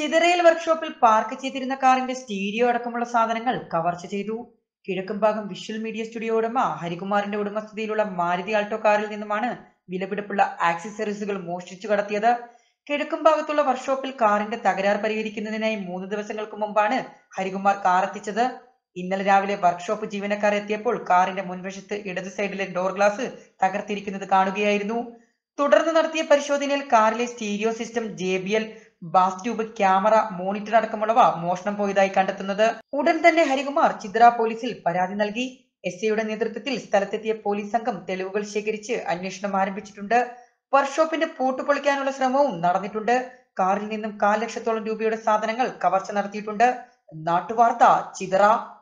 ചിതറയിൽ വർക്ക്ഷോപ്പിൽ പാർക്ക് ചെയ്തിരുന്ന കാറിന്റെ സ്റ്റീരിയോ അടക്കമുള്ള സാധനങ്ങൾ കവർച്ച ചെയ്തു കിഴക്കുംഭാഗം വിഷ്വൽ മീഡിയ സ്റ്റുഡിയോ ഉടമ ഹരികുമാറിന്റെ ഉടമസ്ഥതയിലുള്ള മാരുതി ആൾട്ടോ കാറിൽ നിന്നുമാണ് വിലപിടിപ്പുള്ള ആക്സസറീസുകൾ മോഷ്ടിച്ചു കടത്തിയത് കിഴക്കും ഭാഗത്തുള്ള വർക്ക്ഷോപ്പിൽ കാറിന്റെ തകരാർ പരിഹരിക്കുന്നതിനായി മൂന്ന് ദിവസങ്ങൾക്ക് മുമ്പാണ് ഹരികുമാർ കാർ എത്തിച്ചത് ഇന്നലെ രാവിലെ വർക്ക്ഷോപ്പ് ജീവനക്കാർ എത്തിയപ്പോൾ കാറിന്റെ മുൻവശത്ത് ഇടത് സൈഡിലെ ഡോർ ഗ്ലാസ് തകർത്തിരിക്കുന്നത് കാണുകയായിരുന്നു തുടർന്ന് നടത്തിയ പരിശോധനയിൽ കാറിലെ stereo system J B L bass tube camera monitor അടക്കമുള്ളവ മോഷണം പോയതായി കണ്ടെത്തുന്നത് ഉടൻ തന്നെ ഹരികുമാർ ചിത്ര പോലീസിൽ പരാതി നൽകി എസ് ഐയുടെ നേതൃത്വത്തിൽ സ്ഥലത്തെത്തിയ പോലീസ് സംഘം തെളിവുകൾ ശേഖരിച്ച് അന്വേഷണം ആരംഭിച്ചിട്ടുണ്ട് വർക്ക്ഷോപ്പിന്റെ പൂട്ട് പൊളിക്കാനുള്ള ശ്രമവും നടന്നിട്ടുണ്ട് കാറിൽ നിന്നും കാൽ ലക്ഷത്തോളം രൂപയുടെ സാധനങ്ങൾ കവർച്ച നടത്തിയിട്ടുണ്ട് നാട്ടുവാർത്ത ചിതറ